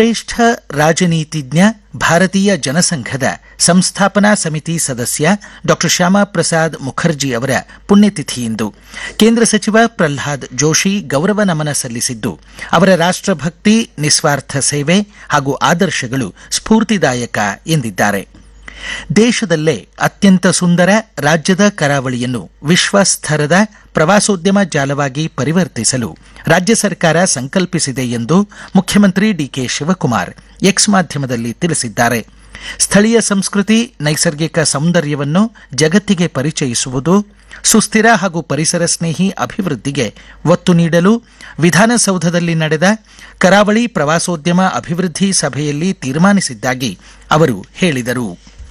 ಶ್ರೇಷ್ಠ ರಾಜನೀತಿಜ್ಞ ಭಾರತೀಯ ಜನಸಂಘದ ಸಂಸ್ಥಾಪನಾ ಸಮಿತಿ ಸದಸ್ಯ ಡಾ ಶ್ಯಾಮಾ ಪ್ರಸಾದ್ ಮುಖರ್ಜಿ ಅವರ ಪುಣ್ಯತಿಥಿಯಿಂದು ಕೇಂದ್ರ ಸಚಿವ ಪ್ರಹ್ಲಾದ್ ಜೋಶಿ ಗೌರವ ನಮನ ಸಲ್ಲಿಸಿದ್ದು ಅವರ ರಾಷ್ಟಭಕ್ತಿ ನಿಸ್ವಾರ್ಥ ಸೇವೆ ಹಾಗೂ ಆದರ್ಶಗಳು ಸ್ಫೂರ್ತಿದಾಯಕ ಎಂದಿದ್ದಾರೆ ದೇಶದಲ್ಲೇ ಅತ್ಯಂತ ಸುಂದರ ರಾಜ್ಯದ ಕರಾವಳಿಯನ್ನು ವಿಶ್ವಸ್ತರದ ಪ್ರವಾಸೋದ್ಯಮ ಜಾಲವಾಗಿ ಪರಿವರ್ತಿಸಲು ರಾಜ್ಯ ಸರ್ಕಾರ ಸಂಕಲ್ಪಿಸಿದೆ ಎಂದು ಮುಖ್ಯಮಂತ್ರಿ ಡಿಕೆ ಶಿವಕುಮಾರ್ ಎಕ್ಸ್ ಮಾಧ್ಯಮದಲ್ಲಿ ತಿಳಿಸಿದ್ದಾರೆ ಸ್ಥಳೀಯ ಸಂಸ್ಕೃತಿ ನೈಸರ್ಗಿಕ ಸೌಂದರ್ಯವನ್ನು ಜಗತ್ತಿಗೆ ಪರಿಚಯಿಸುವುದು ಸುಸ್ಥಿರ ಹಾಗೂ ಪರಿಸರ ಸ್ನೇಹಿ ಅಭಿವೃದ್ಧಿಗೆ ಒತ್ತು ನೀಡಲು ವಿಧಾನಸೌಧದಲ್ಲಿ ನಡೆದ ಕರಾವಳಿ ಪ್ರವಾಸೋದ್ಯಮ ಅಭಿವೃದ್ಧಿ ಸಭೆಯಲ್ಲಿ ತೀರ್ಮಾನಿಸಿದ್ದಾಗಿ ಅವರು ಹೇಳಿದರು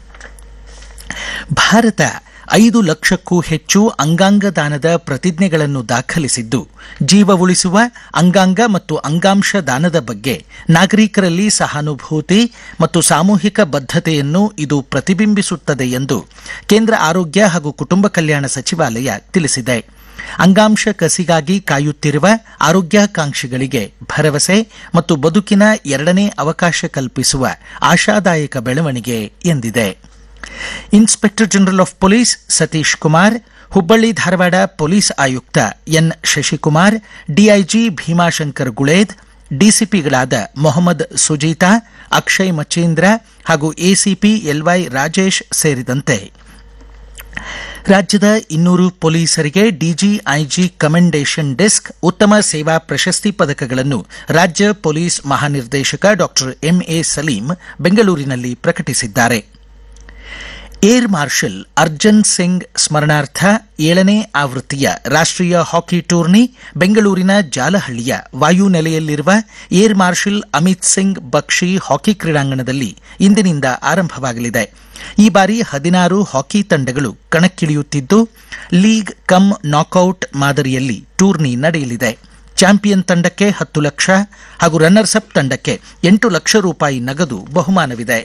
ಭಾರತ ಐದು ಲಕ್ಷಕ್ಕೂ ಹೆಚ್ಚು ಅಂಗಾಂಗ ದಾನದ ಪ್ರತಿಜ್ಞೆಗಳನ್ನು ದಾಖಲಿಸಿದ್ದು ಜೀವ ಉಳಿಸುವ ಅಂಗಾಂಗ ಮತ್ತು ಅಂಗಾಂಶ ದಾನದ ಬಗ್ಗೆ ನಾಗರಿಕರಲ್ಲಿ ಸಹಾನುಭೂತಿ ಮತ್ತು ಸಾಮೂಹಿಕ ಬದ್ಧತೆಯನ್ನು ಇದು ಪ್ರತಿಬಿಂಬಿಸುತ್ತದೆ ಎಂದು ಕೇಂದ್ರ ಆರೋಗ್ಯ ಹಾಗೂ ಕುಟುಂಬ ಕಲ್ಯಾಣ ಸಚಿವಾಲಯ ತಿಳಿಸಿದೆ ಅಂಗಾಂಶ ಕಸಿಗಾಗಿ ಕಾಯುತ್ತಿರುವ ಆರೋಗ್ಯಾಕಾಂಕ್ಷಿಗಳಿಗೆ ಭರವಸೆ ಮತ್ತು ಬದುಕಿನ ಎರಡನೇ ಅವಕಾಶ ಕಲ್ಪಿಸುವ ಆಶಾದಾಯಕ ಬೆಳವಣಿಗೆ ಎಂದಿದೆ inspector general of police Satish Kumar Hubballi Dharwad police ಆಯುಕ್ತ ಎನ್ ಶಶಿಕುಮಾರ್ ಡಿಐಜಿ ಭೀಮಾಶಂಕರ್ ಗುಳೇದ್ ಡಿಸಿಪಿಗಳಾದ ಮೊಹಮ್ಮದ್ ಸುಜೀತಾ ಅಕ್ಷಯ್ ಮಚೇಂದ್ರ ಹಾಗೂ ಎಸಿಪಿ ಎಲ್ವೈ ರಾಜೇಶ್ ಸೇರಿದಂತೆ ರಾಜ್ಯದ ಇನ್ನೂರು ಪೊಲೀಸರಿಗೆ ಡಿಜಿಐಜಿ ಕಮೆಂಡೇಷನ್ ಡೆಸ್ಕ್ ಉತ್ತಮ ಸೇವಾ ಪ್ರಶಸ್ತಿ ಪದಕಗಳನ್ನು ರಾಜ್ಯ ಪೊಲೀಸ್ ಮಹಾನಿರ್ದೇಶಕ ಡಾ ಎಂಎ ಸಲೀಂ ಬೆಂಗಳೂರಿನಲ್ಲಿ ಪ್ರಕಟಿಸಿದ್ದಾರೆ ಏರ್ ಮಾರ್ಷಲ್ ಅರ್ಜನ್ ಸಿಂಗ್ ಸ್ಮರಣಾರ್ಥ ಏಳನೇ ಆವೃತ್ತಿಯ ರಾಷ್ಟೀಯ ಹಾಕಿ ಟೂರ್ನಿ ಬೆಂಗಳೂರಿನ ಜಾಲಹಳ್ಳಿಯ ವಾಯುನೆಲೆಯಲ್ಲಿರುವ air marshal Amit Singh Bakshi hockey ಕ್ರೀಡಾಂಗಣದಲ್ಲಿ ಇಂದಿನಿಂದ ಆರಂಭವಾಗಲಿದೆ ಈ ಬಾರಿ ಹದಿನಾರು ಹಾಕಿ ತಂಡಗಳು ಕಣಕ್ಕಿಳಿಯುತ್ತಿದ್ದು ಲೀಗ್ ಕಮ್ ನಾಕೌಟ್ ಮಾದರಿಯಲ್ಲಿ ಟೂರ್ನಿ ನಡೆಯಲಿದೆ ಚಾಂಪಿಯನ್ ತಂಡಕ್ಕೆ ಹತ್ತು ಲಕ್ಷ ಹಾಗೂ ರನ್ನರ್ಸ್ ಅಪ್ ತಂಡಕ್ಕೆ ಎಂಟು ಲಕ್ಷ ರೂಪಾಯಿ ನಗದು ಬಹುಮಾನವಿದೆ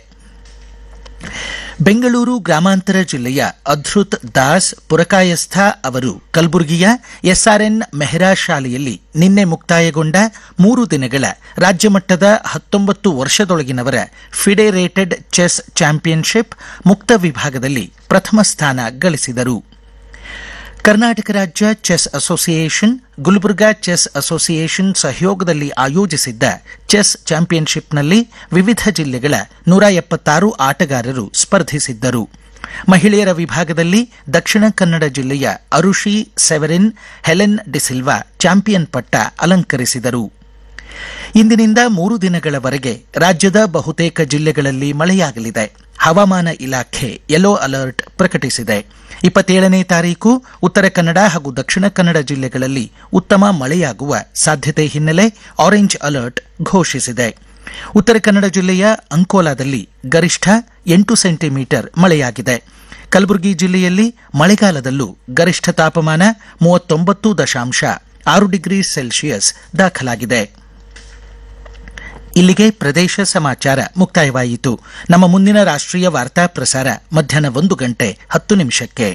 ಬೆಂಗಳೂರು ಗ್ರಾಮಾಂತರ ಜಿಲ್ಲೆಯ ಅಧೃತ್ ದಾಸ್ ಪುರಕಾಯಸ್ಥ ಅವರು ಕಲಬುರಗಿಯ ಎಸ್ಆರ್ಎನ್ ಮೆಹ್ರಾ ಶಾಲೆಯಲ್ಲಿ ನಿನ್ನೆ ಮುಕ್ತಾಯಗೊಂಡ ಮೂರು ದಿನಗಳ ರಾಜ್ಯಮಟ್ಟದ ಹತ್ತೊಂಬತ್ತು ವರ್ಷದೊಳಗಿನವರ ಫಿಡೆರೇಟೆಡ್ ಚೆಸ್ ಚಾಂಪಿಯನ್ಶಿಪ್ ಮುಕ್ತ ವಿಭಾಗದಲ್ಲಿ ಪ್ರಥಮ ಸ್ಥಾನ ಗಳಿಸಿದರು ಕರ್ನಾಟಕ ರಾಜ್ಯ chess association Gulbarga chess association ಸಹಯೋಗದಲ್ಲಿ ಆಯೋಜಿಸಿದ್ದ ಚೆಸ್ ಚಾಂಪಿಯನ್ಶಿಪ್ನಲ್ಲಿ ವಿವಿಧ ಜಿಲ್ಲೆಗಳ ನೂರ ಎಪ್ಪತ್ತಾರು ಆಟಗಾರರು ಸ್ಪರ್ಧಿಸಿದ್ದರು ಮಹಿಳೆಯರ ವಿಭಾಗದಲ್ಲಿ ದಕ್ಷಿಣ ಕನ್ನಡ ಜಿಲ್ಲೆಯ Arushi Severin Helen D'Silva champion ಪಟ್ಟ ಅಲಂಕರಿಸಿದರು ಇಂದಿನಿಂದ ಮೂರು ದಿನಗಳವರೆಗೆ ರಾಜ್ಯದ ಬಹುತೇಕ ಜಿಲ್ಲೆಗಳಲ್ಲಿ ಮಳೆಯಾಗಲಿದೆ ಹವಾಮಾನ ಇಲಾಖೆ ಯೆಲ್ಲೋ ಅಲರ್ಟ್ ಪ್ರಕಟಿಸಿದೆ ಇಪ್ಪತ್ತೇಳನೇ ತಾರೀಕು ಉತ್ತರ ಕನ್ನಡ ಹಾಗೂ ದಕ್ಷಿಣ ಕನ್ನಡ ಜಿಲ್ಲೆಗಳಲ್ಲಿ ಉತ್ತಮ ಮಳೆಯಾಗುವ ಸಾಧ್ಯತೆ ಹಿನ್ನೆಲೆ ಆರೆಂಜ್ ಅಲರ್ಟ್ ಘೋಷಿಸಿದೆ ಉತ್ತರ ಕನ್ನಡ ಜಿಲ್ಲೆಯ ಅಂಕೋಲಾದಲ್ಲಿ ಗರಿಷ್ಠ ಎಂಟು ಸೆಂಟಿಮೀಟರ್ ಮಳೆಯಾಗಿದೆ ಕಲಬುರಗಿ ಜಿಲ್ಲೆಯಲ್ಲಿ ಮಳೆಗಾಲದಲ್ಲೂ ಗರಿಷ್ಠ ತಾಪಮಾನ ಮೂವತ್ತೊಂಬತ್ತು ದಶಾಂಶ ಆರು ಡಿಗ್ರಿ ಸೆಲ್ಸಿಯಸ್ ದಾಖಲಾಗಿದೆ ಇಲ್ಲಿಗೆ ಪ್ರದೇಶ ಸಮಾಚಾರ ಮುಕ್ತಾಯವಾಯಿತು ನಮ್ಮ ಮುಂದಿನ ರಾಷ್ಟ್ರೀಯ ವಾರ್ತಾ ಪ್ರಸಾರ ಮಧ್ಯಾಹ್ನ ಒಂದು ಗಂಟೆ ಹತ್ತು ನಿಮಿಷಕ್ಕೆ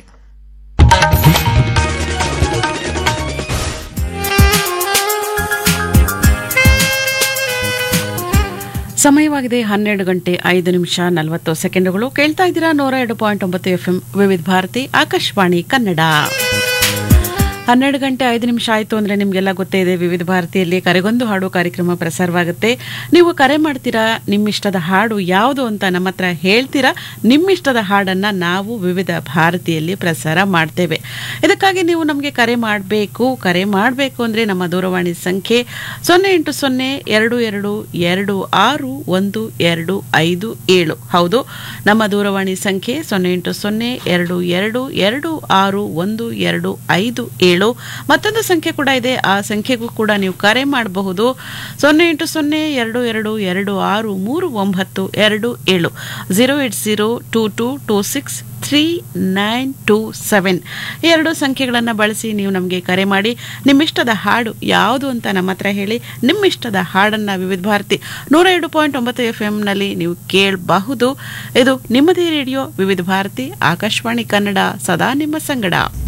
ಸಮಯವಾಗಿದೆ ಹನ್ನೆರಡು ಗಂಟೆ ಐದು ನಿಮಿಷ ನಲವತ್ತು ಸೆಕೆಂಡುಗಳು ಕೇಳ್ತಾ ಇದ್ದೀರಾ ನೂರ ಎರಡು ಪಾಯಿಂಟ್ ಒಂಬತ್ತು ಎಫ್ಎಂ ವಿವಿಧ ಭಾರತಿ ಆಕಾಶವಾಣಿ ಕನ್ನಡ ಹನ್ನೆರಡು ಗಂಟೆ ಐದು ನಿಮಿಷ ಆಯಿತು ಅಂದರೆ ನಿಮಗೆಲ್ಲ ಗೊತ್ತೇ ಇದೆ ವಿವಿಧ ಭಾರತಿಯಲ್ಲಿ ಕರೆಗೊಂದು ಹಾಡು ಕಾರ್ಯಕ್ರಮ ಪ್ರಸಾರವಾಗುತ್ತೆ ನೀವು ಕರೆ ಮಾಡ್ತೀರಾ ನಿಮ್ಮಿಷ್ಟದ ಹಾಡು ಯಾವುದು ಅಂತ ನಮ್ಮ ಹತ್ರ ಹೇಳ್ತೀರಾ ನಿಮ್ಮಿಷ್ಟದ ಹಾಡನ್ನು ನಾವು ವಿವಿಧ ಭಾರತಿಯಲ್ಲಿ ಪ್ರಸಾರ ಮಾಡ್ತೇವೆ ಇದಕ್ಕಾಗಿ ನೀವು ನಮಗೆ ಕರೆ ಮಾಡಬೇಕು ಕರೆ ಮಾಡಬೇಕು ಅಂದರೆ ನಮ್ಮ ದೂರವಾಣಿ ಸಂಖ್ಯೆ ಸೊನ್ನೆ ಎಂಟು ಸೊನ್ನೆ ಎರಡು ಎರಡು ಎರಡು ಆರು ಒಂದು ಎರಡು ಐದು ಏಳು ಹೌದು ನಮ್ಮ ದೂರವಾಣಿ ಸಂಖ್ಯೆ ಸೊನ್ನೆ ಎಂಟು ಸೊನ್ನೆ ಎರಡು ಎರಡು ಎರಡು ಆರು ಒಂದು ಎರಡು ಐದು ಏಳು ಮತ್ತೊಂದು ಸಂಖ್ಯೆ ಕೂಡ ಇದೆ ಆ ಸಂಖ್ಯೆಗೂ ಕೂಡ ನೀವು ಕರೆ ಮಾಡಬಹುದು ಸೊನ್ನೆ ಎಂಟು ಸೊನ್ನೆ ಎರಡು ಎರಡು ಎರಡು ಆರು ಮೂರು ಒಂಬತ್ತು ಎರಡು ಏಳು zero eight zero two two two six three nine two seven ಈ ಎರಡು ಸಂಖ್ಯೆಗಳನ್ನು ಬಳಸಿ ನೀವು ನಮಗೆ ಕರೆ ಮಾಡಿ ನಿಮ್ಮಿಷ್ಟದ ಹಾಡು ಯಾವುದು ಅಂತ ನಮ್ಮ ಹತ್ರ ಹೇಳಿ ನಿಮ್ಮಿಷ್ಟದ ಹಾಡನ್ನು ವಿವಿಧ ಭಾರತಿ ನೂರ ಎರಡು ಪಾಯಿಂಟ್ ಒಂಬತ್ತು ಎಫ್ ಎಂನಲ್ಲಿ ನೀವು ಕೇಳಬಹುದು ಇದು ನಿಮ್ಮದೇ ರೇಡಿಯೋ ವಿವಿಧ ಭಾರತಿ ಆಕಾಶವಾಣಿ ಕನ್ನಡ ಸದಾ ನಿಮ್ಮ ಸಂಗಡ